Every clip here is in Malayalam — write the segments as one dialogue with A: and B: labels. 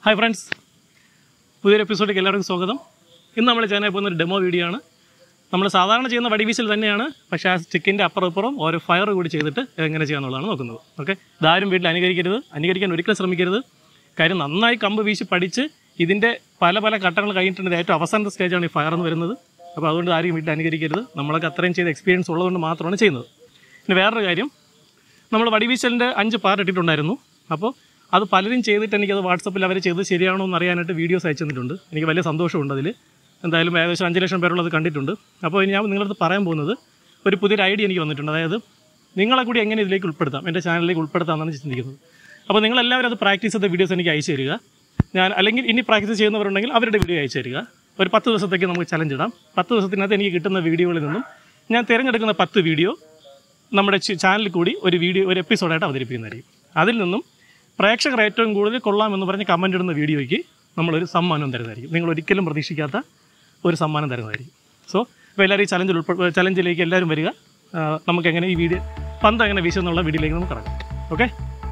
A: ഹായ് ഫ്രണ്ട്സ് പുതിയൊരു എപ്പിസോഡിലേക്ക് എല്ലാവർക്കും സ്വാഗതം ഇന്ന് നമ്മൾ ചെയ്യാനായി പോകുന്ന ഒരു ഡെമോ വീഡിയോ ആണ് നമ്മൾ സാധാരണ ചെയ്യുന്ന വടിവീശൽ തന്നെയാണ് പക്ഷേ ആ സ്റ്റിക്കിൻ്റെ അപ്പുറം ഇപ്പുറം ഓരോ ഫയർ കൂടി ചെയ്തിട്ട് എങ്ങനെ ചെയ്യാന്നുള്ളതാണ് നോക്കുന്നത് ഓക്കെ ഇതാരും വീട്ടിൽ അനുകരിക്കരുത് അനുകരിക്കാൻ ഒരിക്കലും ശ്രമിക്കരുത് കാര്യം നന്നായി കമ്പ് വീശി പഠിച്ച് ഇതിൻ്റെ പല പല ഘട്ടങ്ങൾ കഴിഞ്ഞിട്ടുണ്ട് ഏറ്റവും അവസാനത്തെ സ്റ്റേജാണ് ഈ ഫയർ എന്ന് വരുന്നത് അപ്പോൾ അതുകൊണ്ട് ആരും വീട്ടിൽ അനുകരിക്കരുത് നമ്മളൊക്കെ അത്രയും ചെയ്ത എക്സ്പീരിയൻസ് ഉള്ളതുകൊണ്ട് മാത്രമാണ് ചെയ്യുന്നത് പിന്നെ വേറൊരു കാര്യം നമ്മൾ വടിവീശലിൻ്റെ അഞ്ച് പാർട്ട് ഇട്ടിട്ടുണ്ടായിരുന്നു അപ്പോൾ അത് പലരും ചെയ്തിട്ട് എനിക്കത് വാട്സപ്പിൽ അവർ ചെയ്ത് ശരിയാണോ എന്ന് അറിയാനായിട്ട് വീഡിയോസ് അയച്ചു തന്നിട്ടുണ്ട് എനിക്ക് വലിയ സന്തോഷമുണ്ട് അതിൽ എന്തായാലും ഏകദേശം അഞ്ച് ലക്ഷം പേരുള്ളത് കണ്ടിട്ടുണ്ട് അപ്പോൾ ഇനി ഞാൻ നിങ്ങളടുത്ത് പറയാൻ പോകുന്നത് ഒരു പുതിയൊരു ഐഡിയ എനിക്ക് വന്നിട്ടുണ്ട് അതായത് നിങ്ങളെ കൂടി എങ്ങനെ ഇതിലേക്ക് ഉൾപ്പെടുത്താം എൻ്റെ ചാനലിലേക്ക് ഉൾപ്പെടുത്താമെന്നാണ് ചിന്തിക്കുന്നത് അപ്പോൾ നിങ്ങളെല്ലാവരും അത് പ്രാക്ടീസ് ചെയ്ത വീഡിയോസ് എനിക്ക് അയച്ചു തരിക ഞാൻ അല്ലെങ്കിൽ ഇനി പ്രാക്ടീസ് ചെയ്യുന്നവരുണ്ടെങ്കിൽ അവരുടെ വീഡിയോ അയച്ചു തരിക ഒരു പത്ത് ദിവസത്തേക്ക് നമുക്ക് ചലഞ്ച് ഇടാം പത്ത് ദിവസത്തിനകത്ത് എനിക്ക് കിട്ടുന്ന വീഡിയോകളിൽ നിന്നും ഞാൻ തിരഞ്ഞെടുക്കുന്ന പത്ത് വീഡിയോ നമ്മുടെ ചി- ചാനലിൽ കൂടി ഒരു വീഡിയോ ഒരു എപ്പിസോഡായിട്ട് അവതരിപ്പിക്കുന്നതായിരിക്കും അതിൽ നിന്നും പ്രേക്ഷകർ ഏറ്റവും കൂടുതൽ കൊള്ളാമെന്ന് പറഞ്ഞ് കമൻ്റ് ഇടുന്ന വീഡിയോയ്ക്ക് നമ്മളൊരു സമ്മാനം തരുന്നതായിരിക്കും നിങ്ങൾ ഒരിക്കലും പ്രതീക്ഷിക്കാത്ത ഒരു സമ്മാനം തരുന്നതായിരിക്കും സോ ഇപ്പോൾ എല്ലാവരും ഈ ചലഞ്ചിൽ ഉൾപ്പെ ചലഞ്ചിലേക്ക് എല്ലാവരും വരിക ആ, നമുക്ക് എങ്ങനെ ഈ വീഡിയോ പന്ത് എങ്ങനെ വീശുന്നുള്ള വീഡിയോയിലേക്ക് നമുക്ക് കടക്കാം ഓക്കെ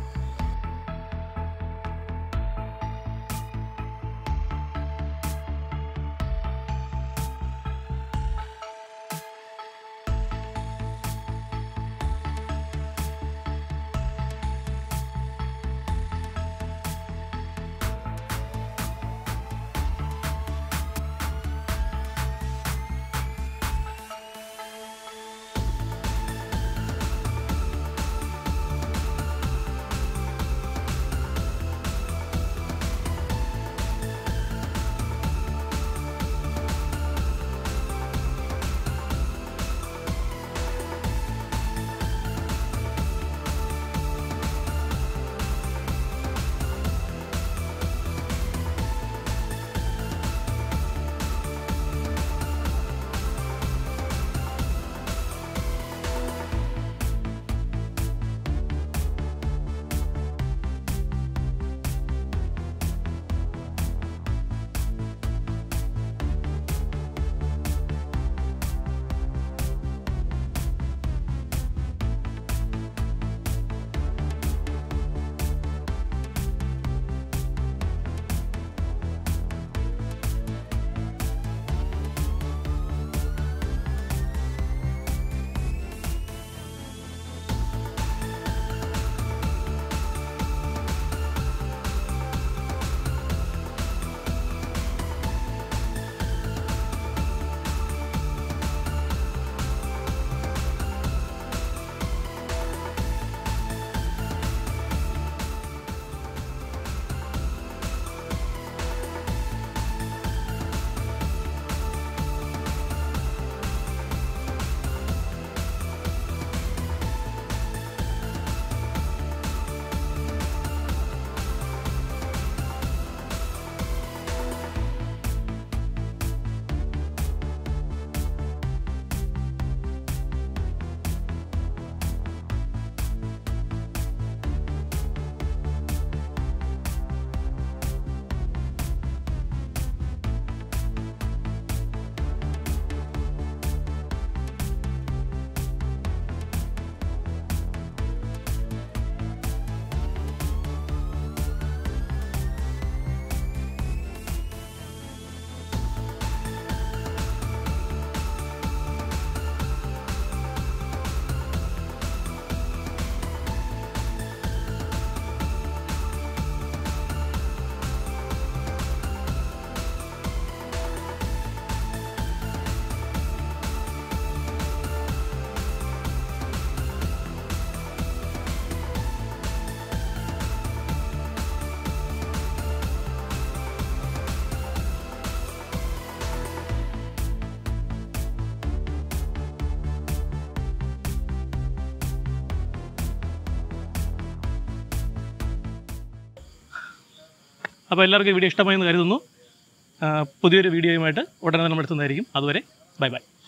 A: അപ്പോൾ എല്ലാവർക്കും വീഡിയോ ഇഷ്ടമായെന്ന് കരുതുന്നു ആ, പുതിയൊരു വീഡിയോയുമായിട്ട് ഉടനെ നമ്മൾ എത്തുന്നതായിരിക്കും അതുവരെ ബൈ ബൈ